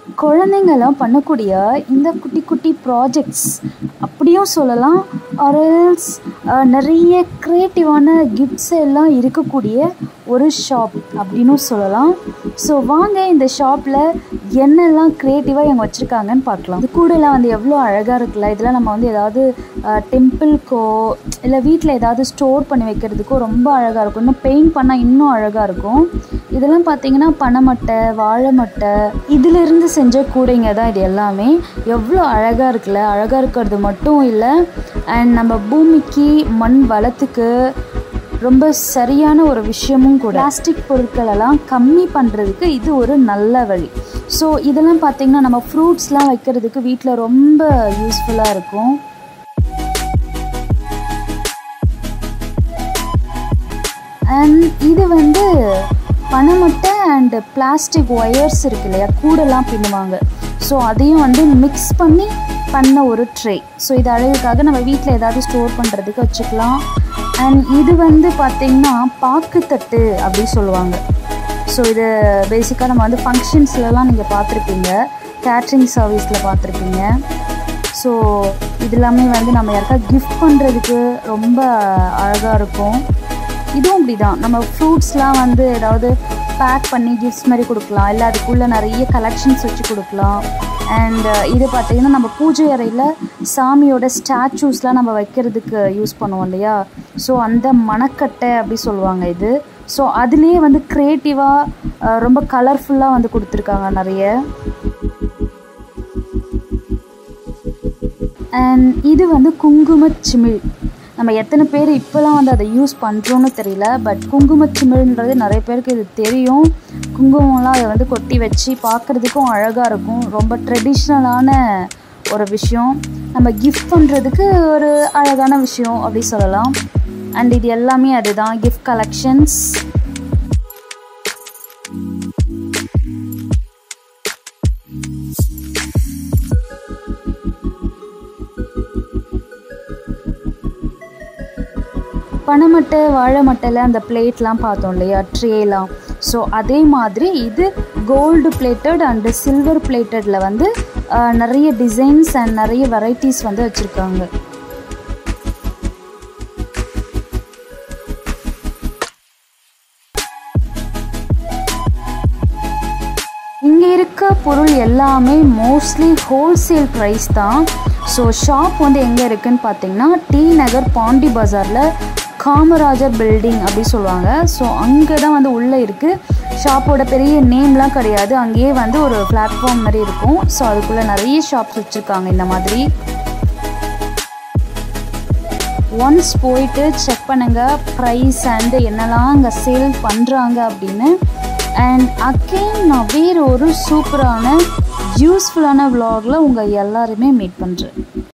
குழந்தைங்கலாம் பண்ணக்கூடிய இந்த குட்டி குட்டி ப்ராஜெக்ட்ஸ் அப்படியும் சொல்லலாம் ஆர்எல்ஸ் நிறைய க்ரியேட்டிவான கிஃப்ட்ஸ் எல்லாம் இருக்கக்கூடிய ஒரு ஷாப் அப்படின்னும் சொல்லலாம் ஸோ வாங்க இந்த ஷாப்பில் என்னெல்லாம் க்ரியேட்டிவாக இவங்க வச்சுருக்காங்கன்னு பார்க்கலாம் இது கூடலாம் வந்து எவ்வளோ அழகாக இருக்குல்ல இதெல்லாம் நம்ம வந்து ஏதாவது டெம்பிள்க்கோ இல்லை வீட்டில் ஏதாவது ஸ்டோர் பண்ணி வைக்கிறதுக்கோ ரொம்ப அழகாக இருக்கும் இன்னும் பெயிண்ட் பண்ணால் இன்னும் அழகாக இருக்கும் இதெல்லாம் பார்த்தீங்கன்னா பனைமட்டை வாழை மட்டை இதிலிருந்து செஞ்ச கூடைங்க தான் இது எல்லாமே எவ்வளோ அழகாக இருக்குல்ல அழகாக இருக்கிறது மட்டும் இல்லை அண்ட் நம்ம பூமிக்கு மண் வளத்துக்கு ரொம்ப சரியான ஒரு விஷயமும் கூட பிளாஸ்டிக் பொருட்களெல்லாம் கம்மி பண்ணுறதுக்கு இது ஒரு நல்ல வழி ஸோ இதெல்லாம் பார்த்திங்கன்னா நம்ம ஃப்ரூட்ஸ்லாம் வைக்கிறதுக்கு வீட்டில் ரொம்ப யூஸ்ஃபுல்லாக இருக்கும் அண்ட் இது வந்து பனைமட்டை அண்டு பிளாஸ்டிக் ஒயர்ஸ் இருக்கு இல்லையா கூடெல்லாம் பின்னுவாங்க ஸோ அதையும் வந்து மிக்ஸ் பண்ணி பண்ண ஒரு ட்ரே ஸோ இது அழகுக்காக நம்ம வீட்டில் ஏதாவது ஸ்டோர் பண்ணுறதுக்கு வச்சுக்கலாம் அண்ட் இது வந்து பார்த்திங்கன்னா பாக்குத்தட்டு அப்படி சொல்லுவாங்க ஸோ இது பேசிக்காக நம்ம வந்து ஃபங்க்ஷன்ஸ்லலாம் நீங்கள் பார்த்துருப்பீங்க கேட்ரிங் சர்வீஸில் பார்த்துருப்பீங்க ஸோ இது எல்லாமே வந்து நம்ம யாருக்கா கிஃப்ட் பண்ணுறதுக்கு ரொம்ப அழகாக இருக்கும் இதுவும் அப்படி தான் நம்ம ஃப்ரூட்ஸ்லாம் வந்து ஏதாவது பேக் பண்ணி கிஃப்ட்ஸ் மாதிரி கொடுக்கலாம் இல்லை அதுக்குள்ளே நிறைய கலெக்ஷன்ஸ் வச்சு கொடுக்கலாம் அண்ட் இது பார்த்திங்கன்னா நம்ம பூஜை அறையில் சாமியோட ஸ்டாச்சூஸ்லாம் நம்ம வைக்கிறதுக்கு யூஸ் பண்ணுவோம் இல்லையா ஸோ அந்த மணக்கட்டை அப்படி சொல்லுவாங்க இது ஸோ அதுலேயே வந்து க்ரியேட்டிவாக ரொம்ப கலர்ஃபுல்லாக வந்து கொடுத்துருக்காங்க நிறைய அண்ட் இது வந்து குங்குமச்சிமிழ் நம்ம எத்தனை பேர் இப்போலாம் வந்து அதை யூஸ் பண்ணுறோன்னு தெரியல பட் குங்குமச்சிமிழ்ன்றது நிறைய பேருக்கு இது தெரியும் குங்குமம்லாம் அதை வந்து கொட்டி வச்சு பார்க்குறதுக்கும் அழகாக இருக்கும் ரொம்ப ட்ரெடிஷ்னலான ஒரு விஷயம் நம்ம கிஃப்ட் பண்ணுறதுக்கு ஒரு அழகான விஷயம் அப்படி சொல்லலாம் அண்ட் இது எல்லாமே அதுதான் கிஃப்ட் கலெக்ஷன்ஸ் பனைமட்டை வாழை மட்டையில் அந்த பிளேட்லாம் பார்த்தோம் இல்லையா ட்ரேலாம் ஸோ அதே மாதிரி இது கோல்டு பிளேட்டட் அண்டு சில்வர் பிளேட்டடில் வந்து நிறைய டிசைன்ஸ் அண்ட் நிறைய வெரைட்டிஸ் வந்து வச்சுருக்காங்க இங்கே இருக்க பொருள் எல்லாமே மோஸ்ட்லி ஹோல்சேல் ப்ரைஸ் தான் ஸோ ஷாப் வந்து எங்கே இருக்குதுன்னு பார்த்தீங்கன்னா டி நகர் பாண்டி பஜாரில் காமராஜர் பில்டிங் அப்படி சொல்லுவாங்க ஸோ அங்கே தான் வந்து உள்ளே இருக்குது ஷாப்போட பெரிய நேம்லாம் கிடையாது அங்கேயே வந்து ஒரு பிளாட்ஃபார்ம் மாதிரி இருக்கும் ஸோ அதுக்குள்ளே நிறைய ஷாப்ஸ் வச்சுருக்காங்க இந்த மாதிரி ஒன்ஸ் போயிட்டு செக் பண்ணுங்கள் ப்ரைஸ் அண்டு என்னெல்லாம் அங்கே சேல் பண்ணுறாங்க அப்படின்னு அண்ட் அகெயின் நான் வேறு ஒரு சூப்பரான யூஸ்ஃபுல்லான விலாகில் உங்கள் எல்லாருமே மீட் பண்ணுறேன்